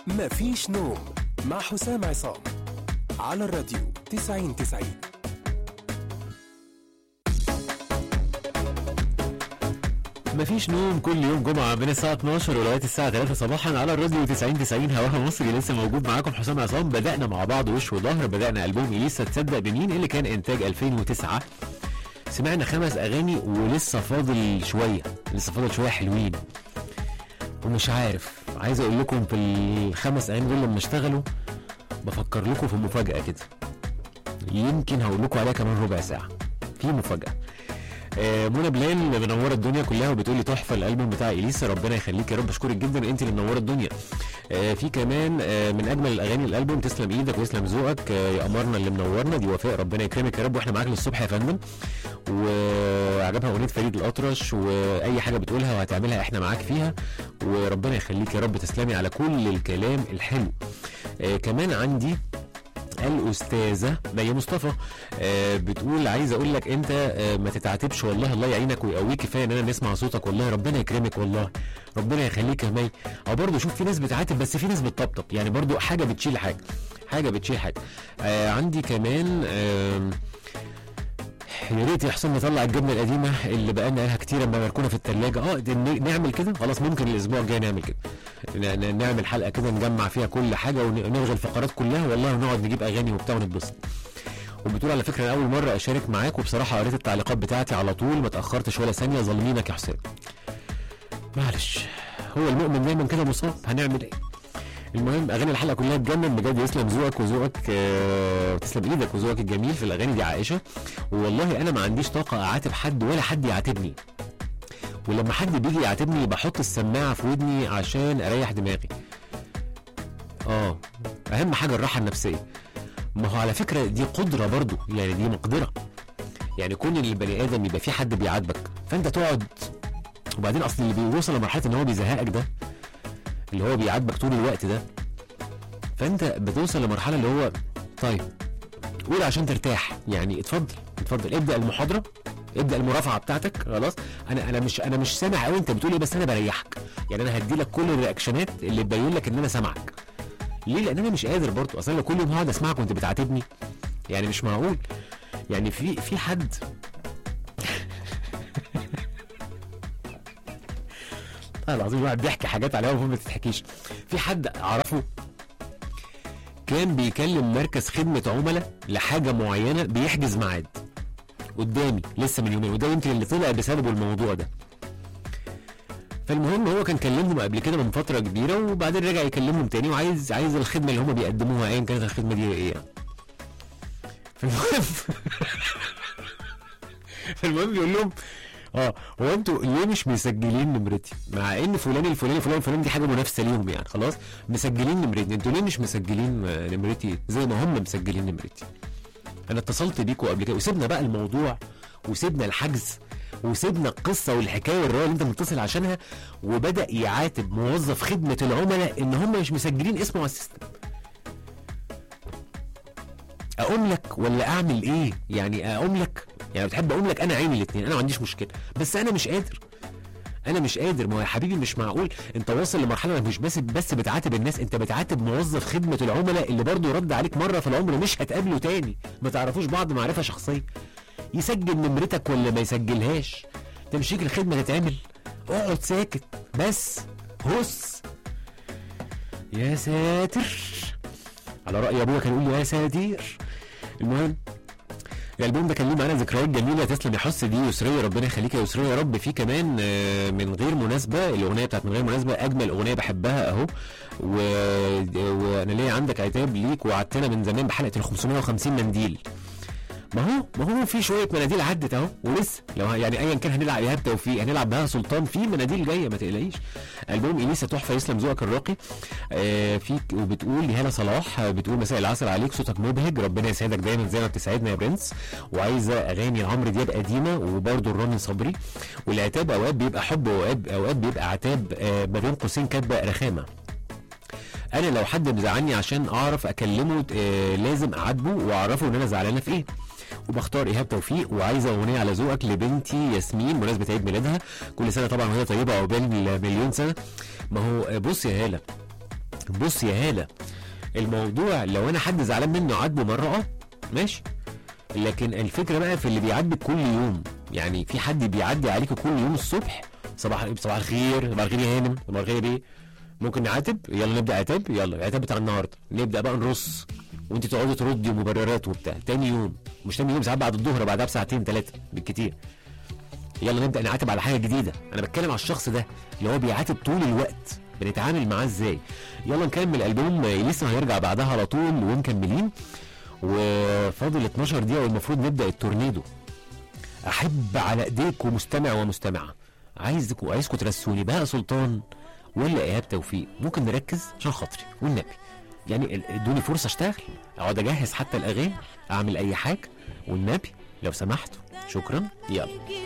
مفيش نوم مع حسام عصام على الراديو 90 90 مفيش نوم كل يوم جمعة من الساعة 12 لغاية الساعة 3 صباحا على الراديو 90 90 هواها مصري لسه موجود معاكم حسام عصام بدأنا مع بعض وش وظهر بدأنا ألبوم إليسا تصدق بمين اللي كان إنتاج 2009 سمعنا خمس أغاني ولسه فاضل شوية لسه فاضل شوية حلوين ومش عارف عايز أقول لكم في الخمس أغاني دول لما اشتغلوا بفكر لكم في مفاجأة كده يمكن هقول لكم عليها كمان ربع ساعة في مفاجأة آه، منى بلال منوره الدنيا كلها وبتقول لي تحفه الالبوم بتاع اليسا ربنا يخليك يا رب اشكرك جدا انت اللي منوره الدنيا آه، في كمان آه، من اجمل الاغاني الالبوم تسلم ايدك ويسلم ذوقك آه، يا قمرنا اللي منورنا دي وفاء ربنا يكرمك يا رب واحنا معاك للصبح يا فندم وعجبها اغنيه فريد الاطرش واي حاجه بتقولها وهتعملها احنا معاك فيها وربنا يخليك يا رب تسلمي على كل الكلام الحلو آه، كمان عندي الاستاذه مي مصطفى آه بتقول عايز اقول لك انت آه ما تتعاتبش والله الله يعينك ويقويك كفايه ان انا نسمع صوتك والله ربنا يكرمك والله ربنا يخليك يا مي او برضه شوف في ناس بتعاتب بس في ناس بتطبطب يعني برضه حاجه بتشيل حاجه حاجه بتشيل حاجه آه عندي كمان آه يا ريت يا حسام نطلع الجبنه القديمه اللي بقالنا لها كتير اما مركونه في الثلاجه اه دي ن- نعمل كده خلاص ممكن الاسبوع الجاي نعمل كده ن- ن- نعمل حلقه كده نجمع فيها كل حاجه ونلغي الفقرات كلها والله ونقعد نجيب اغاني وبتاع ونتبسط وبتقول على فكره انا اول مره اشارك معاك وبصراحه قريت التعليقات بتاعتي على طول ما تاخرتش ولا ثانيه ظالمينك يا حسام معلش هو المؤمن دايما كده مصاب هنعمل ايه المهم اغاني الحلقه كلها تجنن بجد يسلم ذوقك وذوقك آه، وتسلم ايدك وذوقك الجميل في الاغاني دي عائشه والله انا ما عنديش طاقه اعاتب حد ولا حد يعاتبني ولما حد بيجي يعاتبني بحط السماعه في ودني عشان اريح دماغي اه اهم حاجه الراحه النفسيه ما هو على فكره دي قدره برضو يعني دي مقدره يعني كون ان البني ادم يبقى في حد بيعاتبك فانت تقعد وبعدين اصل اللي بيوصل لمرحله ان هو بيزهقك ده اللي هو بيعاتبك طول الوقت ده فانت بتوصل لمرحله اللي هو طيب قول عشان ترتاح يعني اتفضل اتفضل ابدا المحاضره ابدا المرافعه بتاعتك خلاص انا انا مش انا مش سامع قوي انت بتقول ايه بس انا بريحك يعني انا هدي لك كل الرياكشنات اللي تبين لك ان انا سامعك ليه لان انا مش قادر برضو اصل انا كل يوم هقعد اسمعك وانت بتعاتبني يعني مش معقول يعني في في حد والله العظيم الواحد بيحكي حاجات عليها وما بتتحكيش في حد اعرفه كان بيكلم مركز خدمة عملاء لحاجة معينة بيحجز ميعاد قدامي لسه من يومين وده يمكن اللي طلع بسببه الموضوع ده فالمهم هو كان كلمهم قبل كده من فترة كبيرة وبعدين رجع يكلمهم تاني وعايز عايز الخدمة اللي هم بيقدموها ايا كانت الخدمة دي ايه يعني. فالمهم فالمهم بيقول لهم اه هو انتوا ليه مش مسجلين نمرتي؟ مع ان فلان الفلاني فلان الفلاني دي حاجه منافسه ليهم يعني خلاص مسجلين نمرتي انتوا ليه مش مسجلين آه، نمرتي زي ما هم مسجلين نمرتي؟ انا اتصلت بيكوا قبل كده وسيبنا بقى الموضوع وسيبنا الحجز وسيبنا القصه والحكايه والروايه اللي انت متصل عشانها وبدا يعاتب موظف خدمه العملاء ان هم مش مسجلين اسمه على السيستم اقوم لك ولا اعمل ايه يعني اقوم لك يعني بتحب اقوم لك انا عيني الاثنين انا ما عنديش مشكله بس انا مش قادر انا مش قادر ما هو يا حبيبي مش معقول انت واصل لمرحله انك مش بس بس بتعاتب الناس انت بتعاتب موظف خدمه العملاء اللي برضه رد عليك مره في العمر مش هتقابله تاني ما تعرفوش بعض معرفه شخصيه يسجل نمرتك ولا ما يسجلهاش تمشيك الخدمه تتعمل اقعد ساكت بس هس يا ساتر على راي ابويا كان يقول لي يا ساتير المهم الالبوم ده كان ليه معانا ذكريات جميله تسلم يا حس دي يسريه ربنا يخليك يا يسريه يا رب في كمان آه، من غير مناسبه الاغنيه بتاعت من غير مناسبه اجمل اغنيه بحبها اهو و... وانا ليا عندك عتاب ليك وعدتنا من زمان بحلقه ال 550 منديل ما هو ما هو في شويه مناديل عدت اهو ولسه لو ه- يعني ايا كان هنلعب ايهاب توفيق هنلعب بها سلطان في مناديل جايه ما تقلقيش البوم اليسا تحفه يسلم ذوقك الراقي آه في وبتقول لي هاله صلاح آه، بتقول مساء العسل عليك صوتك مبهج ربنا يسعدك دايما زي ما بتسعدنا يا برنس وعايزه اغاني عمرو دياب قديمه وبرده الرامي صبري والعتاب اوقات بيبقى حب واوقات اوقات بيبقى عتاب آه ما بين قوسين كاتبه رخامه انا لو حد مزعلني عشان اعرف اكلمه آه لازم اعاتبه واعرفه ان انا زعلانه في ايه وبختار ايهاب توفيق وعايزه اغنيه على ذوقك لبنتي ياسمين مناسبه عيد ميلادها كل سنه طبعا وهي طيبه عقبال مليون سنه ما هو آه، بص يا هاله بص يا هاله الموضوع لو انا حد زعلان منه عاتبه مره اه ماشي لكن الفكره بقى في اللي بيعاتبك كل يوم يعني في حد بيعدي عليك كل يوم الصبح صباح صباح الخير صباح الخير يا هانم صباح الخير يا بيه ممكن نعاتب يلا نبدا عتاب يلا العتاب بتاع النهارده نبدا بقى نرص وانت تقعدي تردي مبررات وبتاع تاني يوم مش تاني يوم ساعات بعد الظهر بعدها بساعتين ثلاثه بالكتير يلا نبدا نعاتب على حاجه جديده انا بتكلم على الشخص ده اللي هو بيعاتب طول الوقت بنتعامل معاه ازاي يلا نكمل الالبوم لسه هيرجع بعدها على طول ومكملين وفاضل 12 دقيقه والمفروض نبدا التورنيدو احب على ايديكم مستمع ومستمعه عايزكم عايزكم ترسوني بقى سلطان ولا ايهاب توفيق ممكن نركز عشان خاطري والنبي يعني ال- ادوني فرصه اشتغل اقعد اجهز حتى الاغاني اعمل اي حاجه والنبي لو سمحتوا شكرا يلا